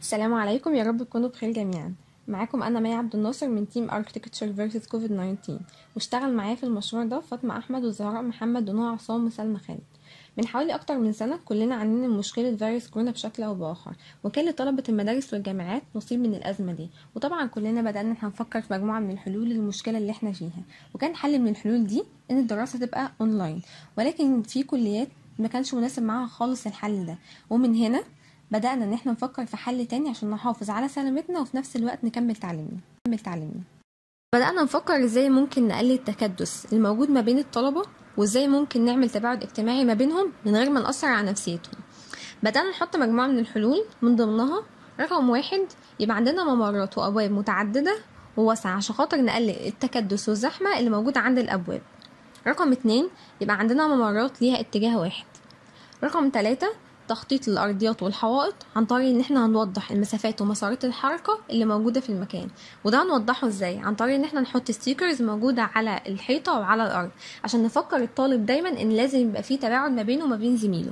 السلام عليكم يا رب تكونوا بخير جميعا معاكم انا مي عبد الناصر من تيم اركتكتشر فيرسس كوفيد 19 واشتغل معايا في المشروع ده فاطمه احمد وزهراء محمد ونوع عصام وسلمى خالد من حوالي اكتر من سنه كلنا عانينا من مشكله فيروس كورونا بشكل او باخر وكان لطلبه المدارس والجامعات نصيب من الازمه دي وطبعا كلنا بدانا احنا نفكر في مجموعه من الحلول للمشكله اللي احنا فيها وكان حل من الحلول دي ان الدراسه تبقى اونلاين ولكن في كليات ما كانش مناسب معاها خالص الحل ده ومن هنا بدأنا إن احنا نفكر في حل تاني عشان نحافظ على سلامتنا وفي نفس الوقت نكمل تعليمنا نكمل تعليمنا بدأنا نفكر ازاي ممكن نقلل التكدس الموجود ما بين الطلبة وازاي ممكن نعمل تباعد اجتماعي ما بينهم من غير ما نأثر على نفسيتهم بدأنا نحط مجموعة من الحلول من ضمنها رقم واحد يبقى عندنا ممرات وأبواب متعددة وواسعة عشان خاطر نقلل التكدس والزحمة اللي موجودة عند الأبواب رقم اتنين يبقى عندنا ممرات ليها اتجاه واحد رقم تلاتة تخطيط للأرضيات والحوائط عن طريق إن احنا هنوضح المسافات ومسارات الحركة اللي موجودة في المكان وده هنوضحه ازاي عن طريق إن احنا نحط ستيكرز موجودة على الحيطة وعلى الأرض عشان نفكر الطالب دايما إن لازم يبقى فيه تباعد ما بينه وما بين زميله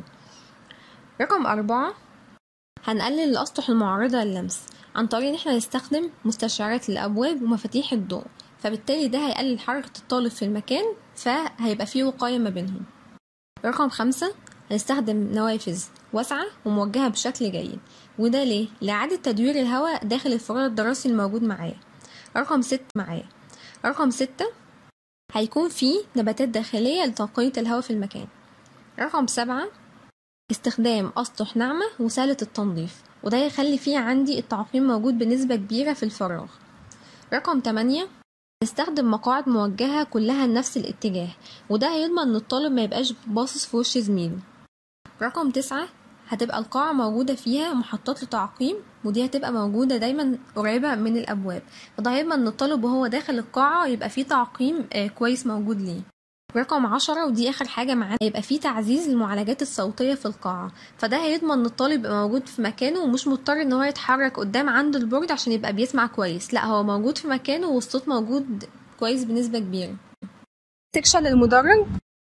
رقم أربعة هنقلل الأسطح المعرضة لللمس عن طريق إن احنا نستخدم مستشعرات الأبواب ومفاتيح الضوء فبالتالي ده هيقلل حركة الطالب في المكان فهيبقى فيه وقاية ما بينهم رقم خمسة هنستخدم نوافذ واسعة وموجهة بشكل جيد وده ليه؟ لإعادة تدوير الهواء داخل الفراغ الدراسي الموجود معايا رقم ستة معايا رقم ستة هيكون فيه نباتات داخلية لتنقية الهواء في المكان رقم سبعة استخدام أسطح ناعمة وسهلة التنظيف وده يخلي فيه عندي التعقيم موجود بنسبة كبيرة في الفراغ رقم تمانية نستخدم مقاعد موجهة كلها لنفس الاتجاه وده هيضمن ان الطالب ما يبقاش باصص في وش زميله رقم تسعة هتبقى القاعة موجودة فيها محطات لتعقيم ودي هتبقى موجودة دايما قريبة من الأبواب فده هيضمن ان الطالب وهو داخل القاعة يبقى فيه تعقيم آه كويس موجود ليه رقم عشرة ودي آخر حاجة معانا هيبقى فيه تعزيز المعالجات الصوتية في القاعة فده هيضمن ان الطالب يبقى موجود في مكانه ومش مضطر ان هو يتحرك قدام عند البورد عشان يبقى بيسمع كويس لا هو موجود في مكانه والصوت موجود كويس بنسبة كبيرة سكشن المدرج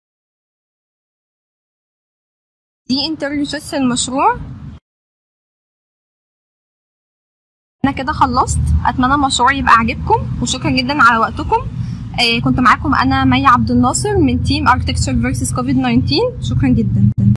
دي انترفيو شوتس المشروع انا كده خلصت اتمنى المشروع يبقى عاجبكم وشكرا جدا على وقتكم آه كنت معاكم انا مي عبد الناصر من تيم اركتكتشر فيرسس كوفيد 19 شكرا جدا